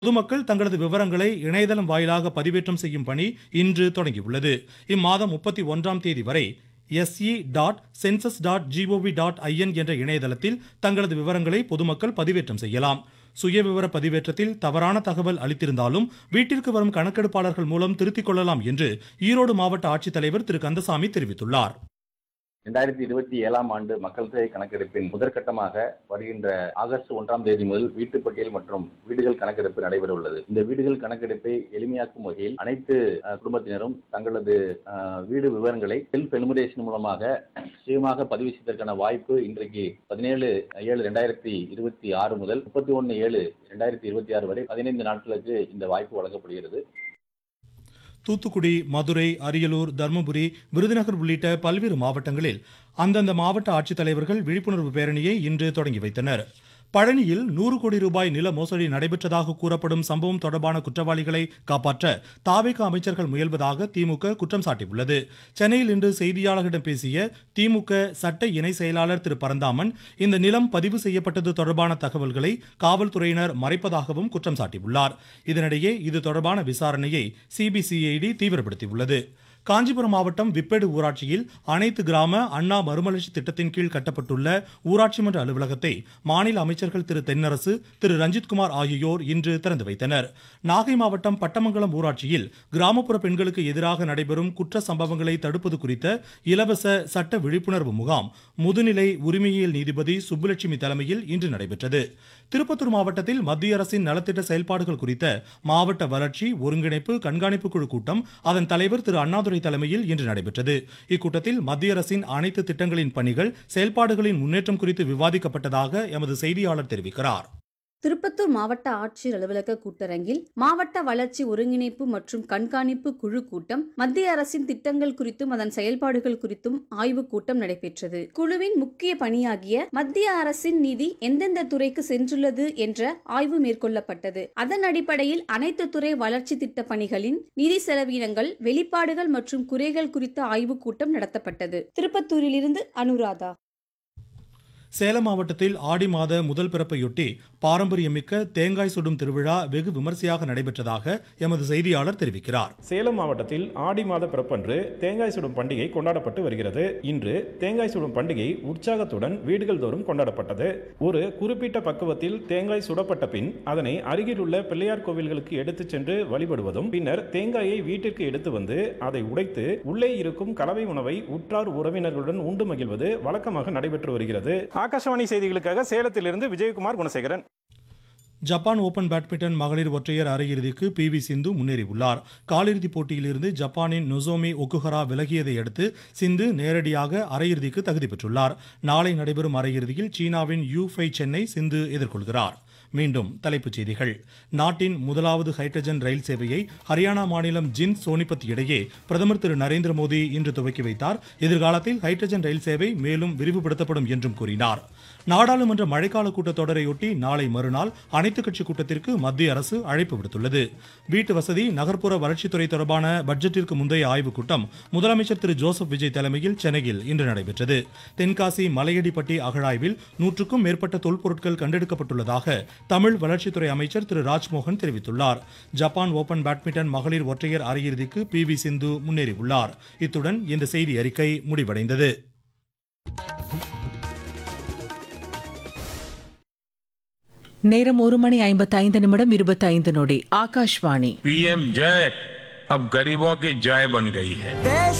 பொதுமக்கள் தங்களது விவரங்களை இணையதளம் வாயிலாக பதிவேற்றம் செய்யும் பணி இன்று தொடங்கியுள்ளது இம்மாதம் முப்பத்தி ஒன்றாம் தேதி வரை S E dot census dot G O V dot I N என்ற இணையதளத்தில் தங்களது விவரங்களை பொதுமக்கள் பதிவேற்றம் செய்யலாம் சுயவிவர பதிவேற்றத்தில் தவறான தகவல் அளித்திருந்தாலும் வீட்டிற்கு வரும் கணக்கெடுப்பாளர்கள் மூலம் திருத்திக் கொள்ளலாம் என்று ஈரோடு மாவட்ட ஆட்சித்தலைவர் திரு கந்தசாமி தெரிவித்துள்ளார் இரண்டாயிரத்தி இருபத்தி ஏழாம் ஆண்டு மக்கள் தொகை கணக்கெடுப்பின் முதற்கட்டமாக வருகின்ற ஆகஸ்ட் ஒன்றாம் தேதி முதல் வீட்டுப் பட்டியல் மற்றும் வீடுகள் கணக்கெடுப்பு நடைபெற உள்ளது இந்த வீடுகள் கணக்கெடுப்பை எளிமையாக்கும் வகையில் அனைத்து அஹ், குடும்பத்தினரும் தங்களது அஹ், வீடு விவரங்களை செல்ஃப் எலிமினேஷன் மூலமாக சுயமாக பதிவு செய்வதற்கான வாய்ப்பு இன்றைக்கு பதினேழு ஏழு ரெண்டாயிரத்தி இருபத்தி ஆறு முதல் முப்பத்தி ஒன்று ஏழு ரெண்டாயிரத்தி இருபத்தி ஆறு வரை பதினைந்து நாட்களுக்கு இந்த வாய்ப்பு வழங்கப்படுகிறது தூத்துக்குடி மதுரை அரியலூர் தருமபுரி விருதுநகர் உள்ளிட்ட பல்வேறு மாவட்டங்களில் அந்தந்த மாவட்ட ஆட்சித்தலைவர்கள் விழிப்புணர்வு பேரணியை இன்று தொடங்கி வைத்தனர் பழனியில் நூறு கோடி ரூபாய் நில மோசடி நடைபெற்றதாக கூறப்படும் சம்பவம் தொடர்பான குற்றவாளிகளை காப்பாற்ற தாவேக அமைச்சர்கள் முயல்வதாக திமுக குற்றம் சாட்டியுள்ளது சென்னையில் இன்று செய்தியாளர்களிடம் பேசிய திமுக சட்ட இணை செயலாளர் திரு பரந்தாமன் இந்த நிலம் பதிவு செய்யப்பட்டது தொடர்பான தகவல்களை காவல்துறையினர் மறைப்பதாகவும் குற்றம் சாட்டியுள்ளார் இதனிடையே இது தொடர்பான விசாரணையை சிபிசிஐடி தீவிரப்படுத்தியுள்ளது காஞ்சிபுரம் மாவட்டம் விப்பேடு ஊராட்சியில் அனைத்து கிராம அண்ணா மறுமலர்ச்சி திட்டத்தின் கீழ் கட்டப்பட்டுள்ள ஊராட்சி மன்ற அலுவலகத்தை மாநில அமைச்சர்கள் திரு தென்னரசு திரு ரஞ்சித்குமார் ஆகியோர் இன்று திறந்து வைத்தனர் நாகை மாவட்டம் பட்டமங்கலம் ஊராட்சியில் கிராமப்புற பெண்களுக்கு எதிராக நடைபெறும் குற்ற சம்பவங்களை தடுப்பது குறித்த இலவச சட்ட விழிப்புணர்வு முகாம் முதுநிலை உரிமையியல் நீதிபதி சுப்புலட்சுமி தலைமையில் இன்று நடைபெற்றது திருப்பத்தூர் மாவட்டத்தில் மத்திய அரசின் நலத்திட்ட செயல்பாடுகள் குறித்த மாவட்ட வளர்ச்சி ஒருங்கிணைப்பு கண்காணிப்பு குழு கூட்டம் அதன் தலைவர் திரு அண்ணாதுரை தலைமையில் இன்று நடைபெற்றது இக்கூட்டத்தில் மத்திய அரசின் அனைத்து திட்டங்களின் பணிகள் செயல்பாடுகளின் முன்னேற்றம் குறித்து விவாதிக்கப்பட்டதாக எமது செய்தியாளர் தெரிவிக்கிறார் திருப்பத்தூர் மாவட்ட ஆட்சியர் அலுவலக கூட்டரங்கில் மாவட்ட வளர்ச்சி ஒருங்கிணைப்பு மற்றும் கண்காணிப்பு குழு கூட்டம் மத்திய அரசின் திட்டங்கள் குறித்தும் அதன் செயல்பாடுகள் குறித்தும் ஆய்வுக் கூட்டம் நடைபெற்றது குழுவின் முக்கிய பணியாகிய மத்திய அரசின் நிதி எந்தெந்த துறைக்கு சென்றுள்ளது என்ற ஆய்வு மேற்கொள்ளப்பட்டது அதன் அடிப்படையில் அனைத்து துறை வளர்ச்சி திட்ட பணிகளின் நிதி செலவினங்கள் வெளிப்பாடுகள் மற்றும் குறைகள் குறித்த ஆய்வுக் கூட்டம் நடத்தப்பட்டது திருப்பத்தூரிலிருந்து அனுராதா சேலம் மாவட்டத்தில் ஆடி மாத முதல் பிறப்பையொட்டி பாரம்பரியமிக்க தேங்காய் சுடும் திருவிழா வெகு விமர்சையாக நடைபெற்றதாக எமது செய்தியாளர் தெரிவிக்கிறார் சேலம் மாவட்டத்தில் ஆடி மாத பிறப்பன்று தேங்காய் சுடும் பண்டிகை கொண்டாடப்பட்டு வருகிறது இன்று தேங்காய் சுடும் பண்டிகை உற்சாகத்துடன் வீடுகள் தோறும் கொண்டாடப்பட்டது ஒரு குறிப்பிட்ட பக்குவத்தில் தேங்காய் சுடப்பட்ட பின் அதனை அருகிலுள்ள பிள்ளையார் கோவில்களுக்கு எடுத்துச் சென்று வழிபடுவதும் பின்னர் தேங்காயை வீட்டிற்கு எடுத்து வந்து அதை உடைத்து உள்ளே இருக்கும் கலவை உணவை உற்றார் உறவினர்களுடன் உண்டு மகிழ்வது வழக்கமாக நடைபெற்று வருகிறது ஆகாஷவாணி செய்திகளுக்காக சேலத்திலிருந்து Vijayakumar Gunasekaran Japan open badminton மகளிர் ஒற்றையர் அரையிறுதிக்கு பி வி சிந்து முன்னேறியுள்ளார் காலிறுதிப் போட்டியிலிருந்து ஜப்பானின் நொசோமி ஒக்குஹரா விலகியதை அடுத்து சிந்து நேரடியாக அரையிறுதிக்கு தகுதி பெற்றுள்ளார் நாளை நடைபெறும் அரையிறுதியில் சீனாவின் யூ ஃபை சென்னை சிந்து எதிர்கொள்கிறார் மீண்டும் தலைப்புச் செய்திகள் நாட்டின் முதலாவது ஹைட்ரஜன் ரயில் சேவையை ஹரியானா மாநிலம் ஜின் சோனிபத் இடையே பிரதமர் திரு நரேந்திர மோடி இன்று துவக்கி வைத்தார் எதிர்காலத்தில் ஹைட்ரஜன் ரயில் சேவை மேலும் விரிவுபடுத்தப்படும் என்றும் கூறினார் நாடாளுமன்ற மழைக்கால கூட்டத்தொடரையொட்டி நாளை மறுநாள் அனைத்துக் கட்சி கூட்டத்திற்கு மத்திய அரசு அழைப்பு விடுத்துள்ளது வீட்டு வசதி நகர்ப்புற வளர்ச்சித்துறை தொடர்பான பட்ஜெட்டிற்கு முந்தைய ஆய்வுக் கூட்டம் முதலமைச்சர் திரு ஜோசப் விஜய் தலைமையில் சென்னையில் இன்று நடைபெற்றது தென்காசி மலையடிப்பட்டி அகழாய்வில் நூற்றுக்கும் மேற்பட்ட தொல்பொருட்கள் கண்டெடுக்கப்பட்டுள்ளதாக தமிழ் வளர்ச்சித்துறை அமைச்சர் திரு ராஜ்மோகன் தெரிவித்துள்ளார் ஜப்பான் ஓபன் பேட்மிண்டன் மகளிர் ஒற்றையர் அரையிறுதிக்கு பி வி சிந்து முன்னேறியுள்ளார் இத்துடன் இந்த செய்தி அறிக்கை முடிவடைந்தது நேரம் ஒரு மணி ஐம்பத்தைந்து நிமிடம் இருபத்தைந்து நொடி ஆகாஷ்வாணி पीएम जय अब गरीबों की जय बन गई है देश